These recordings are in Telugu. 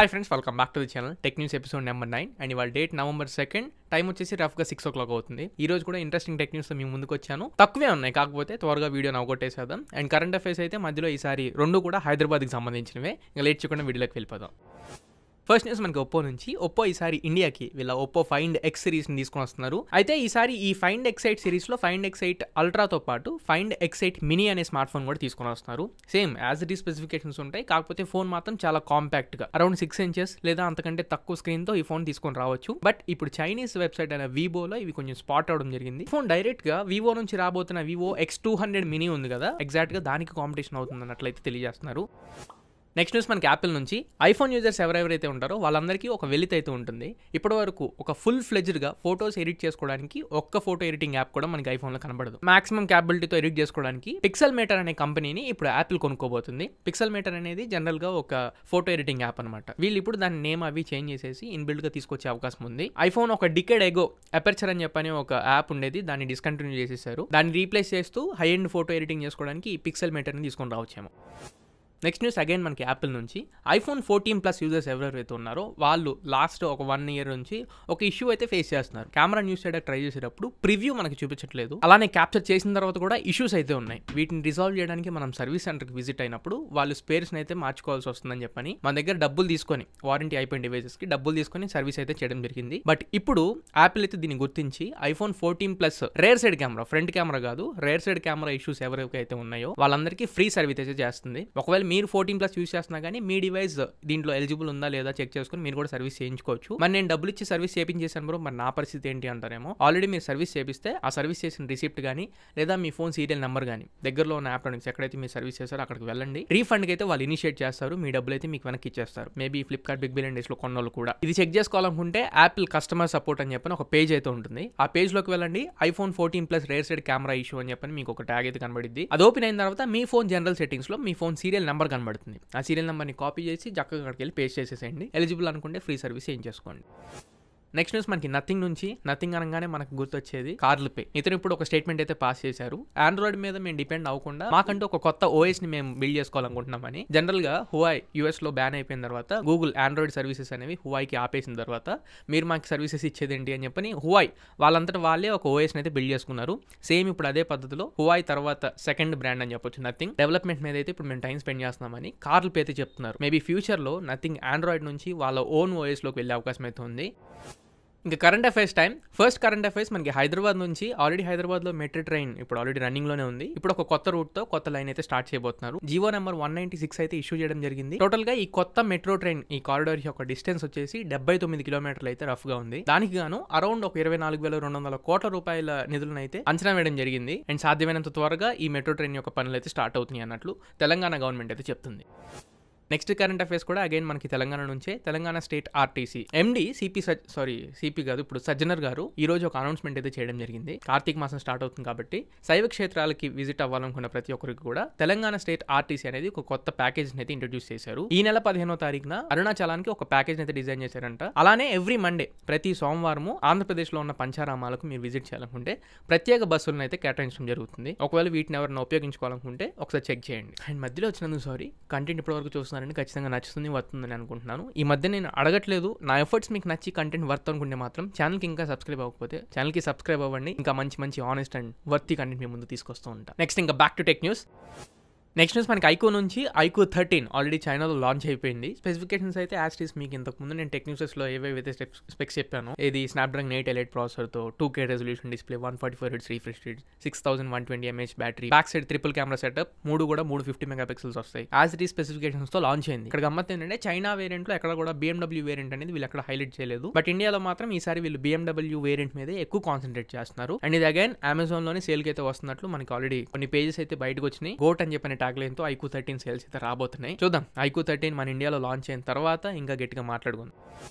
hi friends welcome back to the channel tech news episode number nine and ఇవాళ డేట్ నవంబర్ సెకండ్ టైం వచ్చేసి రఫ్గా సిక్స్ ఓ క్లాక్ అవుతుంది ఈ రోజు కూడా ఇంట్రెస్టింగ్ టెక్ న్యూస్ మీ ముందుకు వచ్చాను తక్కువే ఉన్నాయి కాకపోతే త్వరగా వీడియో నవ్వగొట్టేసేద్దాం అండ్ కరెంట్ అఫైర్స్ అయితే మధ్యలో ఈసారి రెండు కూడా హైదరాబాద్కి సంబంధించినవే ఇంకా లేట్ చేయకుండా వీడియోలోకి వెళ్ళిపోదాం ఫస్ట్ న్యూస్ మనకి ఒప్పో నుంచి ఒప్పో ఈసారి ఇండియాకి వీళ్ళ ఒప్పో ఫైండ్ ఎక్స్ సిరీస్ని తీసుకొని వస్తున్నారు అయితే ఈసారి ఈ ఫైండ్ ఎక్స్ ఎయిట్ సిరీస్లో ఫైండ్ ఎక్స్ ఎయిట్ అల్ట్రాతో పాటు ఫైండ్ ఎక్స్ ఎయిట్ మినీ అనే స్మార్ట్ ఫోన్ కూడా తీసుకొని వస్తున్నారు సేమ్ యాజ్ ఇట్ ఈ స్పెసిఫికేషన్స్ ఉంటాయి కాకపోతే ఫోన్ మాత్రం చాలా కాంపాక్ట్గా అరౌండ్ సిక్స్ ఇంచెస్ లేదా అంతకంటే తక్కువ స్క్రీన్తో ఈ ఫోన్ తీసుకొని రావచ్చు బట్ ఇప్పుడు చైనీస్ వెబ్సైట్ అయిన వివోలో ఇవి కొంచెం స్పాట్ అవడం జరిగింది ఫోన్ డైరెక్ట్గా వివో నుంచి రాబోతున్న Vivo X two hundred mini ఉంది కదా ఎగ్జాక్ట్గా దానికి కాంపిటీషన్ అవుతుంది అన్నట్లయితే తెలియజేస్తున్నారు నెక్స్ట్ న్యూస్ మనకి యాపిల్ నుంచి ఐఫోన్ యూజర్స్ ఎవరెవరైతే ఉంటారో వాళ్ళందరికీ ఒక వెలిత్ అయితే ఉంటుంది ఇప్పటి వరకు ఒక ఫుల్ ఫ్లెజ్డ్గా ఫోటోస్ ఎడిట్ చేసుకోవడానికి ఒక్క ఫోటో ఎడిటింగ్ యాప్ కూడా మనకి ఐఫోన్లో కనబడదు మాక్సిమం క్యాపబిలిటీతో ఎడిట్ చేసుకోవడానికి పిక్సెల్ మేటర్ అనే కంపెనీని ఇప్పుడు యాపిల్ కొనుక్కోబోతుంది పిక్సెల్ మేటర్ అనేది జనరల్గా ఒక ఫోటో ఎడిటింగ్ యాప్ అనమాట వీళ్ళు ఇప్పుడు దాని నేమ్ అవి చేంజ్ చేసేసి ఇన్బిల్డ్గా తీసుకొచ్చే అవకాశం ఉంది ఐఫోన్ ఒక డికెడ్ ఎగో అపర్చర్ అని చెప్పని ఒక యాప్ ఉండేది దాన్ని డిస్కంటిన్యూ చేసేసారు దాన్ని రీప్లేస్ చేస్తూ హై ఎండ్ ఫోటో ఎడిటింగ్ చేసుకోవడానికి ఈ పిక్సెల్ మేటర్ని తీసుకొని రావచ్చేమో నెక్స్ట్ న్యూస్ అగైన్ మనకి యాపిల్ నుంచి ఐఫోన్ ఫోర్టీన్ ప్లస్ యూజర్స్ ఎవరెవరైతే ఉన్నారో వాళ్ళు లాస్ట్ ఒక వన్ ఇయర్ నుంచి ఒక ఇష్యూ అయితే ఫేస్ చేస్తున్నారు కెమెరా న్యూస్ చేయడానికి ట్రై చేసేటప్పుడు ప్రివ్యూ మనకి చూపించట్లేదు అలానే క్యాప్చర్ చేసిన తర్వాత కూడా ఇష్యూస్ అయితే ఉన్నాయి వీటిని రిజాల్వ్ చేయడానికి మనం సర్వీస్ సెంటర్కి విజిట్ అయినప్పుడు వాళ్ళు స్పేర్స్ని అయితే మార్చుకోవాల్సి వస్తుందని చెప్పని మన దగ్గర డబ్బులు తీసుకొని వారంటీ అయిపోయిన డివైసెస్కి డబ్బులు తీసుకొని సర్వీస్ అయితే చేయడం జరిగింది బట్ ఇప్పుడు యాపిల్ అయితే దీన్ని గుర్తించి iPhone fourteen plus rear side camera front camera కాదు రేర్ సైడ్ కెమెరా ఇష్యూస్ ఎవరికైతే ఉన్నాయో వాళ్ళందరికీ ఫ్రీ సర్వీస్ అయితే చేస్తుంది ఒకవేళ మీరు ఫోర్టీన్ ప్లస్ యూస్ చేస్తున్నా కానీ మీ డివైస్ దీంట్లో ఎలిజిబుల్ ఉందా లేదా చెక్ చేసుకుని మీరు కూడా సర్వీస్ చేయించుకోవచ్చు మరి నేను డబ్బులు ఇచ్చి సర్వీస్ చేయించేసాను బ్రో మరి నా పరిస్థితి ఏంటి అంటారేమో ఆల్రెడీ మీరు సర్వీస్ చేపిస్తే ఆ సర్వీస్ చేసిన రిసిప్ట్ కానీ లేదా మీ ఫోన్ సీరియల్ నెంబర్ కానీ దగ్గరలో ఉన్న యాప్ నుంచి ఎక్కడైతే మీరు సర్వీస్ చేస్తారో అక్కడికి వెళ్ళండి రీఫండ్కి అయితే వాళ్ళు ఇనిషియేట్ చేస్తారు మీ డబ్బులు అయితే మీకు వెనక్కి ఇచ్చేస్తారు మేబీ ఫ్లిప్కార్ట్ బిగ్ బిలియన్ డేస్లో కొన్నోళ్ళు కూడా ఇది చెక్ చేసుకోవాలనుకుంటే యాపిల్ కస్టమర్ సపోర్ట్ అని చెప్పని ఒక పేజ్ అయితే ఉంటుంది ఆ పేజ్లోకి వెళ్ళండి iPhone fourteen plus rear side camera issue అని చెప్పని మీకు ఒక ట్యాగ్ అయితే కనబడింది అది ఓపెన్ అయిన తర్వాత మీ ఫోన్ జనరల్ సెట్టింగ్స్లో మీ ఫోన్ సీరియల్ నెంబర్ కనబడుతుంది ఆ సీరియల్ నెంబర్ని కాపీ చేసి చక్కగా అక్కడికి వెళ్ళి పేస్ట్ చేసేసేయండి ఎలిజిబుల్ అనుకుంటే ఫ్రీ సర్వీస్ ఏం చేసుకోండి నెక్స్ట్ న్యూస్ మనకి నథింగ్ నుంచి నథింగ్ అనగానే మనకు గుర్తొచ్చేది కార్లు పే ఇతను ఇప్పుడు ఒక స్టేట్మెంట్ అయితే పాస్ చేశారు ఆండ్రాయిడ్ మీద మేము డిపెండ్ అవ్వకుండా మాకంటూ ఒక కొత్త ఓఎస్ ని మేము బిల్డ్ చేసుకోవాలనుకుంటున్నామని జనరల్ గా హువాయ్ యూఎస్ లో బ్యాన్ అయిపోయిన తర్వాత గూగుల్ ఆండ్రాయిడ్ సర్వీసెస్ అనేవి హువాయ్కి ఆపేసిన తర్వాత మీరు మాకు సర్వీసెస్ ఇచ్చేది ఏంటి అని చెప్పని హువాయ్ వాళ్ళంతటా వాళ్ళే ఒక ఓఎస్ అయితే బిల్డ్ చేసుకున్నారు సేమ్ ఇప్పుడు అదే పద్ధతిలో హువాయ్ తర్వాత సెకండ్ బ్రాండ్ అని చెప్పొచ్చు నథింగ్ డెవలప్మెంట్ మీద అయితే ఇప్పుడు మేము టైం స్పెండ్ చేస్తున్నామని కార్లు పే అయితే చెప్తున్నారు మేబీ ఫ్యూచర్ లో నథింగ్ ఆండ్రాయిడ్ నుంచి వాళ్ళ ఓన్ ఓఎస్ లోకి వెళ్ళే అవకాశం అయితే ఉంది ఇంకా current affairs time first current affairs మనకి హైదరాబాద్ నుంచి ఆల్రెడీ హైదరాబాద్లో మెట్రో ట్రైన్ ఇప్పుడు ఆల్రెడీ రన్నింగ్లోనే ఉంది ఇప్పుడు ఒక కొత్త రూట్తో కొత్త లైన్ అయితే స్టార్ట్ చేయబోతున్నారు GO number one ninety six అయితే ఇష్యూ చేయడం జరిగింది టోటల్గా ఈ కొత్త మెట్రో ట్రైన్ ఈ కారిడార్ యొక్క డిస్టెన్స్ వచ్చేసి డెబ్బై తొమ్మిది కిలోమీటర్లు అయితే రఫ్గా ఉంది దానికి గాను అరౌండ్ ఒక ఇరవై నాలుగు వేల రెండు వందల కోట్ల రూపాయల నిధులను అయితే అంచనా వేయడం జరిగింది అండ్ సాధ్యమైనంత త్వరగా ఈ మెట్రో ట్రైన్ యొక్క పనులు అయితే స్టార్ట్ అవుతున్నాయి అన్నట్లు తెలంగాణ గవర్నమెంట్ అయితే చెప్తుంది నెక్స్ట్ కరెంట్ అఫైర్స్ కూడా అగైన్ మనకి తెలంగాణ నుంచే Telangana state RTC MD CP sorry CP కాదు ఇప్పుడు సజ్జనర్ గారు ఈ రోజు ఒక అనౌన్స్మెంట్ అయితే చేయడం జరిగింది కార్తీక మాసం స్టార్ట్ అవుతుంది కాబట్టి శైవ క్షేత్రాలకి విజిట్ అవ్వాలనుకున్న ప్రతి ఒక్కరికి కూడా తెలంగాణ స్టేట్ ఆర్టీసీ అనేది ఒక కొత్త ప్యాకేజ్ అయితే ఇంట్రొడ్యూస్ చేశారు ఈ నెల పదిహేనో తారీఖున అరుణాచలానికి ఒక ప్యాకేజ్ అయితే డిజైన్ చేశారంట అలానే ఎవ్రీ మండే ప్రతి సోమవారము ఆంధ్రప్రదేశ్లో ఉన్న పంచారామాలకు మీరు విజిట్ చేయాలనుకుంటే ప్రత్యేక బస్సులను అయితే కేటాయించడం జరుగుతుంది ఒకవేళ వీటిని ఎవరైనా ఉపయోగించుకోవాలనుకుంటే ఒకసారి చెక్ చేయండి అండ్ మధ్యలో వచ్చినందుకు సారీ కంటెంట్ ఇప్పటివరకు చూస్తున్నారు చూస్తున్నారని ఖచ్చితంగా నచ్చుతుంది వస్తుందని అనుకుంటున్నాను ఈ మధ్య నేను అడగట్లేదు నా ఎఫర్ట్స్ మీకు నచ్చి కంటెంట్ వర్త్ అనుకుంటే మాత్రం ఛానల్కి ఇంకా సబ్స్క్రైబ్ అవ్వకపోతే ఛానల్కి సబ్స్క్రైబ్ అవ్వండి ఇంకా మంచి మంచి ఆనెస్ట్ అండ్ వర్తీ కంటెంట్ మీ ముందు తీసుకొస్తూ ఉంటాను నెక్స్ట్ ఇంకా back to tech news next news మనకి ఐకో నుంచి ఐకో థర్టీన్ ఆల్రెడీ చైనాలో లాంచ్ అయిపోయింది స్పెసిఫికేషన్స్ అయితే యాస్టీస్ మీకు ఇంతకుముందు నేను టెక్ న్యూసెస్లో ఏవేవైతే స్పెక్స్ చెప్పాను ఇది స్నాప్డ్రాగన్ ఎయిట్ ఎలైట్ ప్రాసెసర్తో two K resolution display one forty four hertz refresh rate six thousand one twenty mAh battery back side triple camera setup మూడు కూడా మూడు ఫిఫ్టీ మెగా పిక్సెల్స్ వస్తాయి యాజ్ ఇట్ ఈ స్పెసిఫికేషన్స్తో లాంచ్ అయింది ఇక్కడ గమ్మత్ ఏంటంటే చైనా వేరియంట్లో ఎక్కడ కూడా BMW వేరియంట్ అనేది వీళ్ళు ఎక్కడ హైలైట్ చేయలేదు బట్ ఇండియాలో మాత్రం ఈసారి వీళ్ళు BMW వేరియంట్ మీదే ఎక్కువ కాన్సన్ట్రేట్ చేస్తున్నారు అండ్ ఇది అగైన్ అమెజాన్ లోనే సేల్ కి అయితే వస్తున్నట్లు మనకి ఆల్రెడీ కొన్ని పేజెస్ అయితే బయటకు వచ్చినాయి గోట్ అని చెప్పిన ట్యాగ్ లైన్ తో ఐకూ థర్టీన్ సేల్స్ అయితే రాబోతున్నాయి చూద్దాం ఐకూ థర్టీన్ మన ఇండియాలో లాంచ్ అయిన తర్వాత ఇంకా గట్టిగా మాట్లాడుకుందాం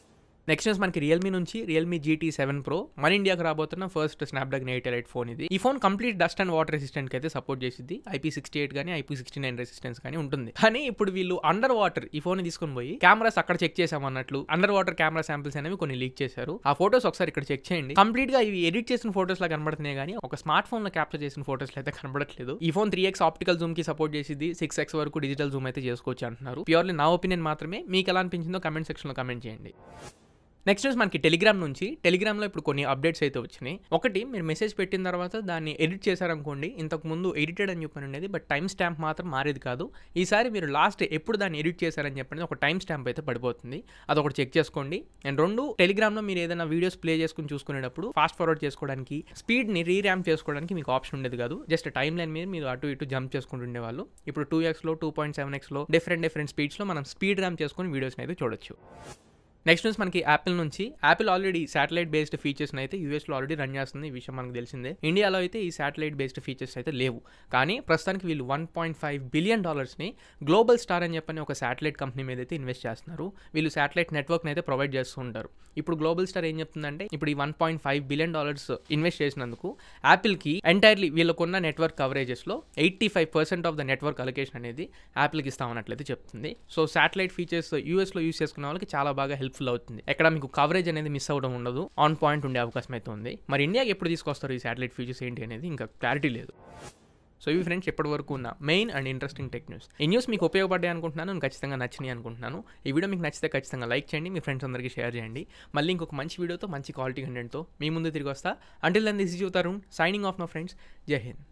నెక్స్ట్ న్యూస్ మనకి రియల్మీ నుంచి రియల్మీ జీటీ సెవెన్ ప్రో మన ఇండియాకి రాబోతున్న first Snapdragon eight eight phone ఇది ఈ phone complete dust and water resistant అయితే సపోర్ట్ చేసింది ఐపీ సిక్స్టీ ఎయిట్ కానీ ఐపీ సిక్స్టీ నైన్ రెసిస్టెన్స్ కానీ ఉంటుంది కానీ ఇప్పుడు వీళ్ళు అండర్ వాటర్ ఈ ఫోన్ తీసుకొని పోయి కెమెరాస్ అక్కడ చెక్ చేసామన్నట్లు అండర్ వాటర్ కెమెరా శాంపిల్స్ అనేవి కొన్ని లీక్ చేశారు ఆ ఫోటోస్ ఒకసారి ఇక్కడ చెక్ చేయండి కంప్లీట్ గా ఇవి ఎడిట్ చేసిన ఫోటోస్ లా కనబడుతున్నాయి కానీ ఒక స్మార్ట్ ఫోన్ లో క్యాప్చర్ చేసిన ఫోటోస్ అయితే కనబడట్లేదు ఈ phone three x optical zoom కి సపోర్ట్ చేసింది సిక్స్ ఎక్స్ వరకు డిజిటల్ జూమ్ అయితే చేసుకోవచ్చు అంటున్నారు ప్యూర్లీ నా ఒపీనియన్ మాత్రమే మీకు ఎలా అనిపించిందో కమెంట్ సెక్షన్ లో కమెంట్ చేయండి నెక్స్ట్ న్యూస్ మనకి టెలిగ్రామ్ నుంచి టెలిగ్రామ్లో ఇప్పుడు కొన్ని అప్డేట్స్ అయితే వచ్చినాయి ఒకటి మీరు మెసేజ్ పెట్టిన తర్వాత దాన్ని ఎడిట్ చేశారనుకోండి ఇంతకు ముందు ఎడిటెడ్ అని చెప్పని ఉండేది బట్ టైం స్టాంప్ మాత్రం మారేది కాదు ఈసారి మీరు లాస్ట్ ఎప్పుడు దాన్ని ఎడిట్ చేశారని చెప్పండి ఒక టైం స్టాంప్ అయితే పడిపోతుంది అదొకటి చెక్ చేసుకోండి అండ్ రెండు టెలిగ్రామ్లో మీరు ఏదైనా వీడియోస్ ప్లే చేసుకుని చూసుకునేటప్పుడు ఫాస్ట్ ఫార్వర్డ్ చేసుకోవడానికి స్పీడ్ని రీర్యామ్ చేసుకోవడానికి మీకు ఆప్షన్ ఉండేది కాదు జస్ట్ టైం లైన్ మీద మీరు అటు ఇటు జంప్ చేసుకుంటూ ఉండేవాళ్ళు ఇప్పుడు టూ ఎక్స్లో టూ పాయింట్ సెవెన్ ఎక్స్లో డిఫరెంట్ డిఫరెంట్ స్పీడ్స్లో మనం స్పీడ్ ర్యామ్ చేసుకుని వీడియోస్ని అయితే చూడొచ్చు నెక్స్ట్ న్యూస్ మనకి యాపిల్ నుంచి Apple already satellite based features అయితే యూఎస్లో ఆల్రెడీ రన్ చేస్తుంది ఈ విషయం మనకు తెలిసిందే ఇండియాలో అయితే ఈ శాటిలైట్ బేస్డ్ ఫీచర్స్ అయితే లేవు కానీ ప్రస్తుతానికి వీళ్ళు వన్ పాయింట్ ఫైవ్ బిలియన్ డాలర్స్ని గ్లోబల్ స్టార్ అని చెప్పని ఒక శాటిలైట్ కంపెనీ మీద అయితే ఇన్వెస్ట్ చేస్తున్నారు వీళ్ళు శాటిలైట్ నెట్వర్క్ని అయితే ప్రొవైడ్ చేస్తూ ఉంటారు ఇప్పుడు గ్లోబల్ స్టార్ ఏం చెప్తుందంటే ఇప్పుడు ఈ one point five billion dollars invest చేసినందుకు యాపిల్కి ఎంటైర్లీ వీళ్ళకున్న నెట్వర్క్ కవరేజెస్లో eighty five percent of the network allocation అనేది యాపిల్కి ఇస్తామన్నట్లయితే చెప్తుంది సో శాటిలైట్ ఫీచర్స్ యూఎస్లో యూస్ చేసుకున్న వాళ్ళకి చాలా బాగా హెల్ప్ఫుల్ అవుతుంది ఎక్కడ మీకు కవరేజ్ అనేది మిస్ అవ్వడం ఉండదు ఆన్ పాయింట్ ఉండే అవకాశం అయితే ఉంది మరి ఇండియాకి ఎప్పుడు తీసుకొస్తారు ఈ శాటిలైట్ ఫీచర్స్ ఏంటి అనేది ఇంకా క్లారిటీ లేదు సో ఇవి ఫ్రెండ్స్ ఇప్పటి వరకు ఉన్న main and interesting tech news ఈ న్యూస్ మీకు ఉపయోగపడ్డాయి అనుకుంటున్నాను నేను ఖచ్చితంగా నచ్చినాయి అనుకుంటున్నాను ఈ వీడియో మీకు నచ్చితే ఖచ్చితంగా లైక్ చేయండి మీ ఫ్రెండ్స్ అందరికీ షేర్ చేయండి మళ్ళీ ఇంకొక మంచి వీడియోతో మంచి క్వాలిటీ కంటెంట్తో మీ ముందు తిరిగి వస్తా అంటిల్ దెన్ దిస్ ఇస్ యూతారు సైనింగ్ ఆఫ్ మై ఫ్రెండ్స్ జై హింద్